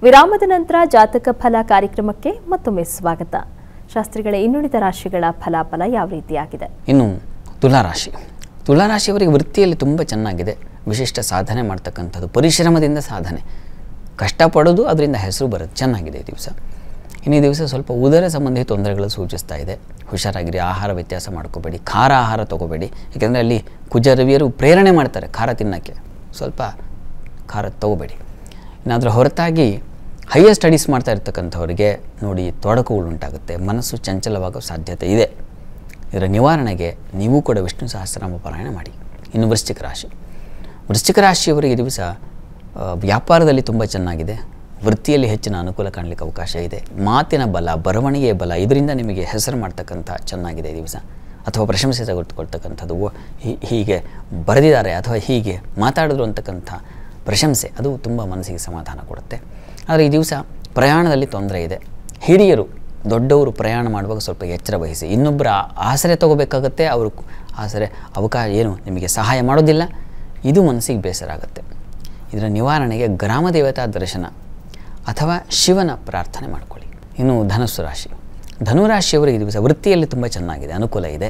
ವಿರಾಮದ ನಂತರ ಜಾತಕ ಫಲ ಕಾರ್ಯಕ್ರಮಕ್ಕೆ ಮತ್ತೊಮ್ಮೆ ಸ್ವಾಗತ ಶಾಸ್ತ್ರಿಗಳ ಇನ್ನುಳಿದ ರಾಶಿಗಳ ಫಲಾಫಲ ಯಾವ ರೀತಿಯಾಗಿದೆ ಇನ್ನು ತುಲಾರಾಶಿ ತುಲಾರಾಶಿಯವರಿಗೆ ವೃತ್ತಿಯಲ್ಲಿ ತುಂಬ ಚೆನ್ನಾಗಿದೆ ವಿಶಿಷ್ಟ ಸಾಧನೆ ಮಾಡ್ತಕ್ಕಂಥದ್ದು ಪರಿಶ್ರಮದಿಂದ ಸಾಧನೆ ಕಷ್ಟಪಡೋದು ಅದರಿಂದ ಹೆಸರು ಬರುತ್ತೆ ಚೆನ್ನಾಗಿದೆ ಈ ದಿವಸ ಇನ್ನು ಈ ದಿವಸ ಸ್ವಲ್ಪ ಉದರ ಸಂಬಂಧಿ ತೊಂದರೆಗಳು ಸೂಚಿಸ್ತಾ ಇದೆ ಹುಷಾರಾಗಿರಿ ಆಹಾರ ವ್ಯತ್ಯಾಸ ಮಾಡ್ಕೋಬೇಡಿ ಖಾರ ಆಹಾರ ತೊಗೋಬೇಡಿ ಯಾಕೆಂದರೆ ಅಲ್ಲಿ ಕುಜರವಿಯರು ಪ್ರೇರಣೆ ಮಾಡ್ತಾರೆ ಖಾರ ತಿನ್ನೋಕ್ಕೆ ಸ್ವಲ್ಪ ಖಾರ ತೊಗೋಬೇಡಿ ಇನ್ನಾದರೂ ಹೊರತಾಗಿ ಹೈಯರ್ ಸ್ಟಡೀಸ್ ಮಾಡ್ತಾ ಇರ್ತಕ್ಕಂಥವ್ರಿಗೆ ನೋಡಿ ತೊಡಕುಗಳು ಉಂಟಾಗುತ್ತೆ ಮನಸ್ಸು ಚಂಚಲವಾಗೋ ಸಾಧ್ಯತೆ ಇದೆ ಇದರ ನಿವಾರಣೆಗೆ ನೀವು ಕೂಡ ವಿಷ್ಣು ಸಹಸ್ರನಾಮ ಪಾರಾಯಣ ಮಾಡಿ ಇನ್ನು ವೃಶ್ಚಿಕ ರಾಶಿ ವೃಶ್ಚಿಕ ರಾಶಿಯವರಿಗೆ ಈ ದಿವಸ ಆ, ವ್ಯಾಪಾರದಲ್ಲಿ ತುಂಬ ಚೆನ್ನಾಗಿದೆ ವೃತ್ತಿಯಲ್ಲಿ ಹೆಚ್ಚಿನ ಅನುಕೂಲ ಕಾಣಲಿಕ್ಕೆ ಅವಕಾಶ ಇದೆ ಮಾತಿನ ಬಲ ಬರವಣಿಗೆಯ ಬಲ ಇದರಿಂದ ನಿಮಗೆ ಹೆಸರು ಮಾಡ್ತಕ್ಕಂಥ ಚೆನ್ನಾಗಿದೆ ಈ ದಿವಸ ಅಥವಾ ಪ್ರಶಂಸೆ ತೆಗೆದುಕೊಳ್ತಕ್ಕಂಥದ್ದು ಓ, ಹೀ- ಹೀಗೆ ಬರೆದಿದ್ದಾರೆ ಅಥವಾ ಹೀಗೆ ಮಾತಾಡಿದ್ರು ಅಂತಕ್ಕಂಥ ಪ್ರಶಂಸೆ ಅದು ತುಂಬ ಮನಸ್ಸಿಗೆ ಸಮಾಧಾನ ಕೊಡುತ್ತೆ ಆದರೆ ಈ ದಿವಸ ಪ್ರಯಾಣದಲ್ಲಿ ತೊಂದರೆ ಇದೆ ಹಿರಿಯರು ದೊಡ್ಡವರು ಪ್ರಯಾಣ ಮಾಡುವಾಗ ಸ್ವಲ್ಪ ಎಚ್ಚರ ವಹಿಸಿ ಇನ್ನೊಬ್ಬರ ಆ- ಆಸರೆ ತಗೋಬೇಕಾಗತ್ತೆ ಅವರು ಕು- ಆಸರೆ ಅವಕಾಶ ಏನು ನಿಮಗೆ ಸಹಾಯ ಮಾಡೋದಿಲ್ಲ ಇದು ಮನಸ್ಸಿಗೆ ಬೇಸರ ಆಗುತ್ತೆ ಇದರ ನಿವಾರಣೆಗೆ ಗ್ರಾಮ ದೇವತಾ ದರ್ಶನ ಅಥವಾ ಶಿವನ ಪ್ರಾರ್ಥನೆ ಮಾಡಿಕೊಳ್ಳಿ ಇನ್ನು ಧನಸ್ಸು ರಾಶಿ ಧನುರಾಶಿಯವರಿಗೆ ಈ ದಿವಸ ವೃತ್ತಿಯಲ್ಲಿ ತುಂಬ ಚೆನ್ನಾಗಿದೆ ಅನುಕೂಲ ಇದೆ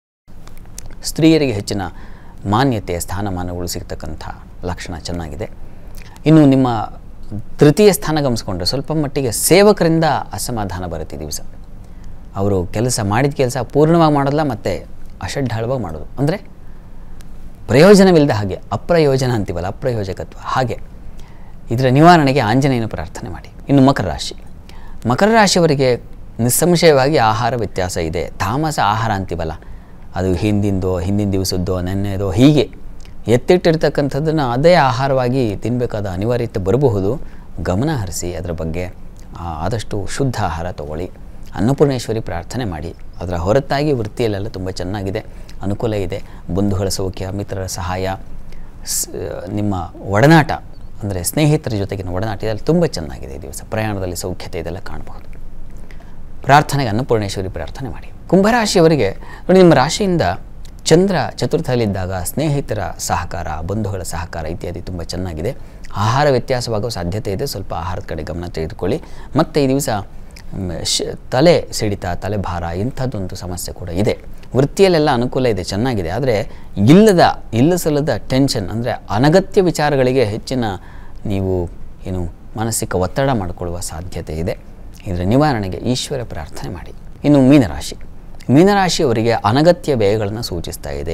ಸ್ತ್ರೀಯರಿಗೆ ಹೆಚ್ಚಿನ ಮಾನ್ಯತೆ ಸ್ಥಾನಮಾನಗಳು ಸಿಗ್ತಕ್ಕಂಥ ಲಕ್ಷಣ ಚೆನ್ನಾಗಿದೆ ಇನ್ನು ನಿಮ್ಮ ತೃತೀಯ ಸ್ಥಾನ ಗಮನಿಸ್ಕೊಂಡ್ರೆ ಸ್ವಲ್ಪ ಮಟ್ಟಿಗೆ ಸೇವಕರಿಂದ ಅಸಮಾಧಾನ ಬರುತ್ತೆ ಈ ದಿವಸ ಅವರು ಕೆಲಸ ಮಾಡಿದ ಕೆಲಸ ಪೂರ್ಣವಾಗಿ ಮಾಡೋಲ್ಲ ಮತ್ತು ಅಷಡ್ಢಾಳವಾಗಿ ಮಾಡೋದು ಅಂದರೆ ಪ್ರಯೋಜನವಿಲ್ಲದ ಹಾಗೆ ಅಪ್ರಯೋಜನ ಅಂತೀವಲ್ಲ ಅಪ್ರಯೋಜಕತ್ವ ಹಾಗೆ ಇದರ ನಿವಾರಣೆಗೆ ಆಂಜನೇಯನ ಪ್ರಾರ್ಥನೆ ಮಾಡಿ ಇನ್ನು ಮಕರ ರಾಶಿ ಮಕರ ರಾಶಿಯವರಿಗೆ ನಿಸ್ಸಂಶಯವಾಗಿ ಆಹಾರ ವ್ಯತ್ಯಾಸ ಇದೆ ತಾಮಸ ಆಹಾರ ಅಂತೀವಲ್ಲ ಅದು ಹಿಂದಿಂದೋ ಹಿಂದಿನ ದಿವಸದ್ದೋ ನೆನ್ನೆದೋ ಹೀಗೆ ಎತ್ತಿಟ್ಟಿರ್ತಕ್ಕಂಥದ್ದನ್ನು ಅದೇ ಆಹಾರವಾಗಿ ತಿನ್ನಬೇಕಾದ ಅನಿವಾರ್ಯತೆ ಬರಬಹುದು ಗಮನ ಹರಿಸಿ ಅದರ ಬಗ್ಗೆ ಆ, ಆದಷ್ಟು ಶುದ್ಧ ಆಹಾರ ತಗೊಳ್ಳಿ ಅನ್ನಪೂರ್ಣೇಶ್ವರಿ ಪ್ರಾರ್ಥನೆ ಮಾಡಿ ಅದರ ಹೊರತಾಗಿ ವೃತ್ತಿಯಲ್ಲೆಲ್ಲ ತುಂಬ ಚೆನ್ನಾಗಿದೆ ಅನುಕೂಲ ಇದೆ ಬಂಧುಗಳ ಸೌಖ್ಯ ಮಿತ್ರರ ಸಹಾಯ ಸ್ ನಿಮ್ಮ ಒಡನಾಟ ಅಂದರೆ ಸ್ನೇಹಿತರ ಜೊತೆಗಿನ ಒಡನಾಟ ಇದೆಲ್ಲ ತುಂಬ ಚೆನ್ನಾಗಿದೆ ಈ ದಿವಸ ಪ್ರಯಾಣದಲ್ಲಿ ಸೌಖ್ಯತೆ ಇದೆಲ್ಲ ಕಾಣಬಹುದು ಪ್ರಾರ್ಥನೆಗೆ ಅನ್ನಪೂರ್ಣೇಶ್ವರಿ ಪ್ರಾರ್ಥನೆ ಮಾಡಿ ಕುಂಭರಾಶಿಯವರಿಗೆ ನೋಡಿ ನಿಮ್ಮ ರಾಶಿಯಿಂದ ಚಂದ್ರ ಚತುರ್ಥದಲ್ಲಿದ್ದಾಗ ಸ್ನೇಹಿತರ ಸಹಕಾರ ಬಂಧುಗಳ ಸಹಕಾರ ಇತ್ಯಾದಿ ತುಂಬ ಚೆನ್ನಾಗಿದೆ ಆಹಾರ ವ್ಯತ್ಯಾಸವಾಗೋ ಸಾಧ್ಯತೆ ಇದೆ ಸ್ವಲ್ಪ ಆಹಾರದ ಕಡೆ ಗಮನ ತೆಗೆದುಕೊಳ್ಳಿ ಮತ್ತು ಈ ದಿವಸ ಮ್, ಶ ತಲೆ ಸಿಡಿತ ತಲೆ ಭಾರ ಇಂಥದ್ದೊಂದು ಸಮಸ್ಯೆ ಕೂಡ ಇದೆ ವೃತ್ತಿಯಲ್ಲೆಲ್ಲ ಅನುಕೂಲ ಇದೆ ಚೆನ್ನಾಗಿದೆ ಆದರೆ ಇಲ್ಲದ ಇಲ್ಲಸಲ್ಲದ ಟೆನ್ಷನ್ ಅಂದರೆ ಅನಗತ್ಯ ವಿಚಾರಗಳಿಗೆ ಹೆಚ್ಚಿನ ನೀವು ಏನು ಮಾನಸಿಕ ಒತ್ತಡ ಮಾಡಿಕೊಳ್ಳುವ ಸಾಧ್ಯತೆ ಇದೆ ಇದರ ನಿವಾರಣೆಗೆ ಈಶ್ವರ ಪ್ರಾರ್ಥನೆ ಮಾಡಿ ಇನ್ನು ಮೀನರಾಶಿ ಮೀನರಾಶಿಯವರಿಗೆ ಅನಗತ್ಯ ವ್ಯಯಗಳನ್ನು ಸೂಚಿಸ್ತಾ ಇದೆ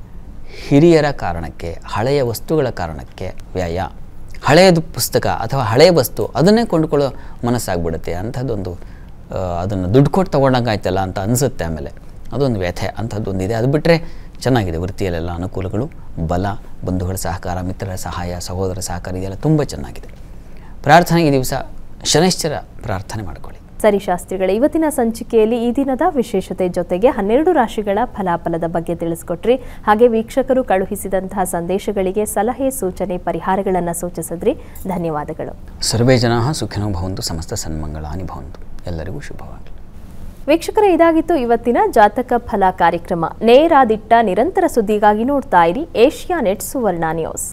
ಹಿರಿಯರ ಕಾರಣಕ್ಕೆ ಹಳೆಯ ವಸ್ತುಗಳ ಕಾರಣಕ್ಕೆ ವ್ಯಯ ಹಳೆಯದು ಪುಸ್ತಕ ಅಥವಾ ಹಳೆಯ ವಸ್ತು ಅದನ್ನೇ ಕೊಂಡುಕೊಳ್ಳೋ ಮನಸ್ಸಾಗ್ಬಿಡುತ್ತೆ ಅಂಥದ್ದೊಂದು ಆ, ಅದನ್ನು ದುಡ್ಡು ಕೊಟ್ಟು ತೊಗೊಂಡಂಗಾಯ್ತಲ್ಲ ಅಂತ ಅನಿಸುತ್ತೆ ಆಮೇಲೆ ಅದೊಂದು ವ್ಯಥೆ ಅಂಥದ್ದೊಂದಿದೆ ಅದು ಬಿಟ್ಟರೆ ಚೆನ್ನಾಗಿದೆ ವೃತ್ತಿಯಲ್ಲೆಲ್ಲ ಅನುಕೂಲಗಳು ಬಲ ಬಂಧುಗಳ ಸಹಕಾರ ಮಿತ್ರರ ಸಹಾಯ ಸಹೋದರ ಸಹಕಾರ ಇದೆಲ್ಲ ತುಂಬ ಚೆನ್ನಾಗಿದೆ ಪ್ರಾರ್ಥನೆಗೆ ಈ ದಿವಸ ಶನೈಶ್ಚರ ಪ್ರಾರ್ಥನೆ ಮಾಡಿಕೊಳ್ಳಿ ಸರಿ ಶಾಸ್ತ್ರಿಗಳ ಇವತ್ತಿನ ಸಂಚಿಕೆಯಲ್ಲಿ ಈ ದಿನದ ವಿಶೇಷತೆ ಜೊತೆಗೆ ಹನ್ನೆರಡು ರಾಶಿಗಳ ಫಲಾಫಲದ ಬಗ್ಗೆ ತಿಳಿಸ್ಕೊಟ್ರಿ ಹಾಗೆ ವೀಕ್ಷಕರು ಕಳುಹಿಸಿದಂತಹ ಸಂದೇಶಗಳಿಗೆ ಸಲಹೆ ಸೂಚನೆ ಪರಿಹಾರಗಳನ್ನು ಸೂಚಿಸಿದ್ರಿ ಧನ್ಯವಾದಗಳು ಸರ್ವೇ ಜನ ಸುಖಿನೋ ಭವಂತು ಸಮಸ್ತ ಸನ್ಮಂಗಳಾನಿ ಭವಂತು ಎಲ್ಲರಿಗೂ ಶುಭವಾಗಲಿ ವೀಕ್ಷಕರೇ ಇದಾಗಿತ್ತು ಇವತ್ತಿನ ಜಾತಕ ಫಲ ಕಾರ್ಯಕ್ರಮ ನೇರಾದಿಟ್ಟ ನಿರಂತರ ಸುದ್ದಿಗಾಗಿ ನೋಡ್ತಾ ಇರಿ ಏಷ್ಯಾ ನೆಟ್ ಸುವರ್ಣ ನ್ಯೂಸ್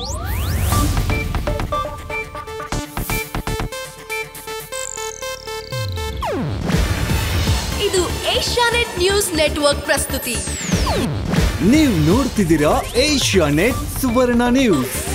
ಇದು ಏಷ್ಯಾನೆಟ್ ನ್ಯೂಸ್ ನೆಟ್ವರ್ಕ್ ಪ್ರಸ್ತುತಿ ನೀವು ನೋಡ್ತಿದ್ದೀರಾ ಏಷ್ಯಾ ನೆಟ್ ಸುವರ್ಣ ನ್ಯೂಸ್